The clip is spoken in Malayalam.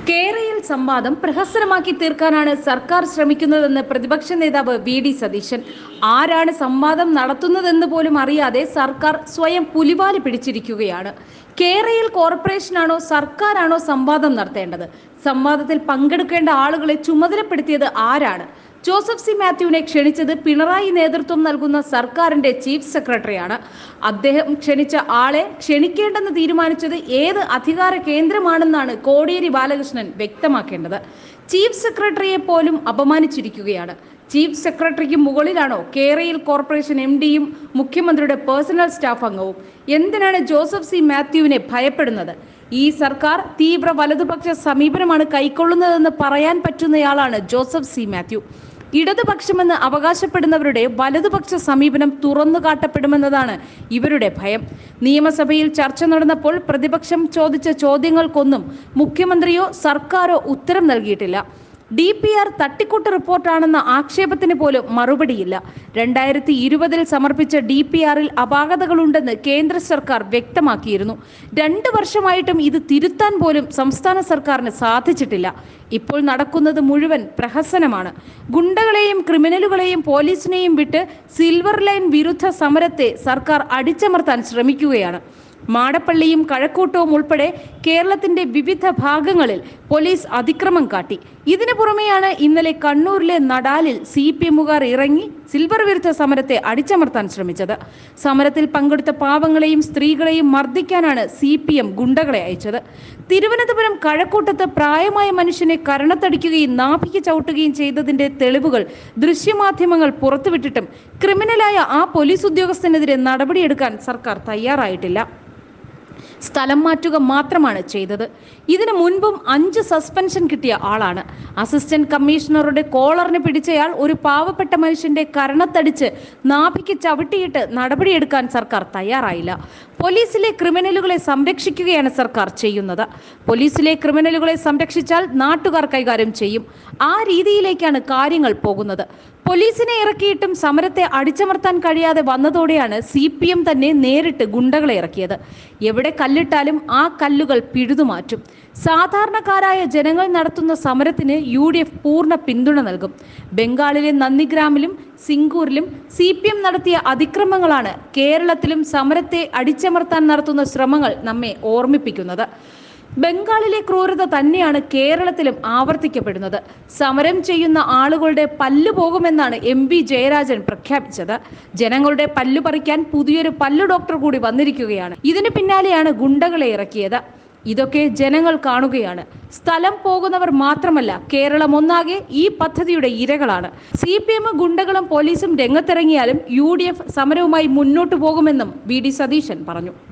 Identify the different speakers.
Speaker 1: കേരയിൽ സംവാദം പ്രഹസനമാക്കി തീർക്കാനാണ് സർക്കാർ ശ്രമിക്കുന്നതെന്ന് പ്രതിപക്ഷ നേതാവ് വി ഡി സതീശൻ ആരാണ് സംവാദം നടത്തുന്നതെന്ന് പോലും അറിയാതെ സർക്കാർ സ്വയം പുലിവാല് പിടിച്ചിരിക്കുകയാണ് കേരയിൽ കോർപ്പറേഷനാണോ സർക്കാരാണോ സംവാദം നടത്തേണ്ടത് സംവാദത്തിൽ പങ്കെടുക്കേണ്ട ആളുകളെ ചുമതലപ്പെടുത്തിയത് ആരാണ് ജോസഫ് സി മാത്യുവിനെ ക്ഷണിച്ചത് പിണറായി നേതൃത്വം നൽകുന്ന സർക്കാരിന്റെ ചീഫ് സെക്രട്ടറിയാണ് അദ്ദേഹം ക്ഷണിച്ച ആളെ ക്ഷണിക്കേണ്ടെന്ന് തീരുമാനിച്ചത് ഏത് അധികാര കേന്ദ്രമാണെന്നാണ് കോടിയേരി ബാലകൃഷ്ണൻ വ്യക്തമാക്കേണ്ടത് ചീഫ് സെക്രട്ടറിയെ പോലും അപമാനിച്ചിരിക്കുകയാണ് ചീഫ് സെക്രട്ടറിക്ക് മുകളിലാണോ കേരയിൽ കോർപ്പറേഷൻ എം ഡിയും മുഖ്യമന്ത്രിയുടെ പേഴ്സണൽ സ്റ്റാഫ് അംഗവും എന്തിനാണ് ജോസഫ് സി മാത്യുവിനെ ഭയപ്പെടുന്നത് ഈ സർക്കാർ തീവ്ര വലതുപക്ഷ സമീപനമാണ് കൈക്കൊള്ളുന്നതെന്ന് പറയാൻ പറ്റുന്നയാളാണ് ജോസഫ് സി മാത്യു ഇടതുപക്ഷമെന്ന് അവകാശപ്പെടുന്നവരുടെ വലതുപക്ഷ സമീപനം തുറന്നു കാട്ടപ്പെടുമെന്നതാണ് ഇവരുടെ ഭയം നിയമസഭയിൽ ചർച്ച നടന്നപ്പോൾ പ്രതിപക്ഷം ചോദിച്ച ചോദ്യങ്ങൾക്കൊന്നും മുഖ്യമന്ത്രിയോ സർക്കാരോ ഉത്തരം നൽകിയിട്ടില്ല ഡി പി ആർ തട്ടിക്കൂട്ട് റിപ്പോർട്ടാണെന്ന ആക്ഷേപത്തിന് പോലും മറുപടിയില്ല രണ്ടായിരത്തി ഇരുപതിൽ സമർപ്പിച്ച ഡി പി ആറിൽ അപാകതകളുണ്ടെന്ന് കേന്ദ്ര സർക്കാർ വ്യക്തമാക്കിയിരുന്നു രണ്ട് വർഷമായിട്ടും ഇത് തിരുത്താൻ പോലും സംസ്ഥാന സർക്കാരിന് സാധിച്ചിട്ടില്ല ഇപ്പോൾ നടക്കുന്നത് മുഴുവൻ പ്രഹസനമാണ് ഗുണ്ടകളെയും ക്രിമിനലുകളെയും പോലീസിനെയും വിട്ട് സിൽവർ ലൈൻ വിരുദ്ധ സമരത്തെ സർക്കാർ അടിച്ചമർത്താൻ ശ്രമിക്കുകയാണ് മാടപ്പള്ളിയും കഴക്കൂട്ടവും ഉൾപ്പെടെ കേരളത്തിന്റെ വിവിധ ഭാഗങ്ങളിൽ പോലീസ് അതിക്രമം കാട്ടി ഇതിനു പുറമെയാണ് ഇന്നലെ കണ്ണൂരിലെ നടാലിൽ സി പി എമ്മുകാർ ഇറങ്ങി സിൽവർ വിരുദ്ധ സമരത്തെ അടിച്ചമർത്താൻ ശ്രമിച്ചത് സമരത്തിൽ പങ്കെടുത്ത പാവങ്ങളെയും സ്ത്രീകളെയും മർദ്ദിക്കാനാണ് സി പി എം ഗുണ്ടകളെ അയച്ചത് തിരുവനന്തപുരം കഴക്കൂട്ടത്ത് പ്രായമായ മനുഷ്യനെ കരണത്തടിക്കുകയും നാഭിക്ക് ചവിട്ടുകയും ചെയ്തതിന്റെ തെളിവുകൾ ദൃശ്യമാധ്യമങ്ങൾ പുറത്തുവിട്ടിട്ടും ക്രിമിനലായ ആ പോലീസ് ഉദ്യോഗസ്ഥനെതിരെ നടപടിയെടുക്കാൻ സർക്കാർ തയ്യാറായിട്ടില്ല സ്ഥലം മാറ്റുക മാത്രമാണ് ചെയ്തത് ഇതിനു മുൻപും അഞ്ച് സസ്പെൻഷൻ കിട്ടിയ ആളാണ് അസിസ്റ്റന്റ് കമ്മീഷണറുടെ കോളറിന് പിടിച്ചയാൾ ഒരു പാവപ്പെട്ട മനുഷ്യന്റെ കരണത്തടിച്ച് നാഭിക്ക് ചവിട്ടിയിട്ട് നടപടിയെടുക്കാൻ സർക്കാർ തയ്യാറായില്ല പോലീസിലെ ക്രിമിനലുകളെ സംരക്ഷിക്കുകയാണ് സർക്കാർ ചെയ്യുന്നത് പോലീസിലെ ക്രിമിനലുകളെ സംരക്ഷിച്ചാൽ നാട്ടുകാർ കൈകാര്യം ചെയ്യും ആ രീതിയിലേക്കാണ് കാര്യങ്ങൾ പോകുന്നത് പോലീസിനെ ഇറക്കിയിട്ടും സമരത്തെ അടിച്ചമർത്താൻ കഴിയാതെ വന്നതോടെയാണ് സി പി എം തന്നെ നേരിട്ട് ഗുണ്ടകളെ ഇറക്കിയത് എവിടെ കല്ലിട്ടാലും ആ കല്ലുകൾ പിഴുതുമാറ്റും സാധാരണക്കാരായ ജനങ്ങൾ നടത്തുന്ന സമരത്തിന് യു ഡി എഫ് പൂർണ്ണ പിന്തുണ നൽകും ബംഗാളിലെ നന്ദിഗ്രാമിലും സിംഗൂരിലും സി പി എം നടത്തിയ അതിക്രമങ്ങളാണ് കേരളത്തിലും സമരത്തെ അടിച്ചമർത്താൻ നടത്തുന്ന ശ്രമങ്ങൾ നമ്മെ ഓർമ്മിപ്പിക്കുന്നത് ബംഗാളിലെ ക്രൂരത തന്നെയാണ് കേരളത്തിലും ആവർത്തിക്കപ്പെടുന്നത് സമരം ചെയ്യുന്ന ആളുകളുടെ പല്ലു പോകുമെന്നാണ് എം വി ജയരാജൻ പ്രഖ്യാപിച്ചത് ജനങ്ങളുടെ പല്ലു പറിക്കാൻ പുതിയൊരു പല്ലു ഡോക്ടർ കൂടി വന്നിരിക്കുകയാണ് ഇതിനു പിന്നാലെയാണ് ഗുണ്ടകളെ ഇറക്കിയത് ഇതൊക്കെ ജനങ്ങൾ കാണുകയാണ് സ്ഥലം പോകുന്നവർ മാത്രമല്ല കേരളം ഒന്നാകെ ഈ പദ്ധതിയുടെ ഇരകളാണ് സി പി എം ഗുണ്ടകളും പോലീസും രംഗത്തിറങ്ങിയാലും യു ഡി എഫ് സമരവുമായി മുന്നോട്ടു പോകുമെന്നും വി ഡി സതീശൻ പറഞ്ഞു